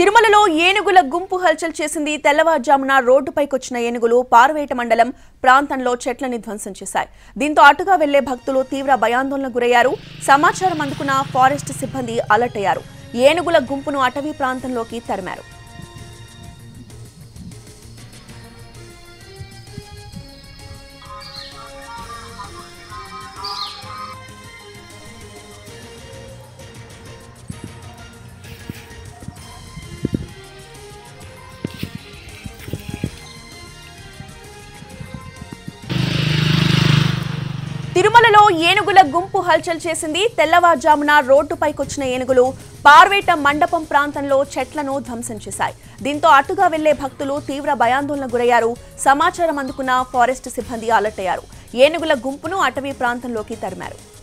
తిరుమలలో ఏనుగుల గుంపు హల్చల్ చేసింది తెల్లవారుజామున రోడ్డుపైకొచ్చిన ఏనుగులు పార్వేట మండలం ప్రాంతంలో చెట్లని ధ్వంసం చేశాయి దీంతో అటుగా వెళ్లే భక్తులు తీవ్ర భయాందోళనకు గురయ్యారు సమాచారం అందుకున్న ఫారెస్ట్ సిబ్బంది అలర్ట్ అయ్యారు ఏనుగుల గుంపును అటవీ ప్రాంతంలోకి తరిమారు తిరుమలలో ఏనుగుల గుంపు హల్చల్ చేసింది తెల్లవారుజామున రోడ్డుపైకొచ్చిన ఏనుగులు పార్వేట మండపం ప్రాంతంలో చెట్లను ధ్వంసం చేశాయి దీంతో అటుగా వెళ్లే భక్తులు తీవ్ర భయాందోళనకు గురయ్యారు సమాచారం అందుకున్న ఫారెస్ట్ సిబ్బంది అలర్ట్ అయ్యారు ఏనుగుల గుంపును అటవీ ప్రాంతంలోకి తరిమారు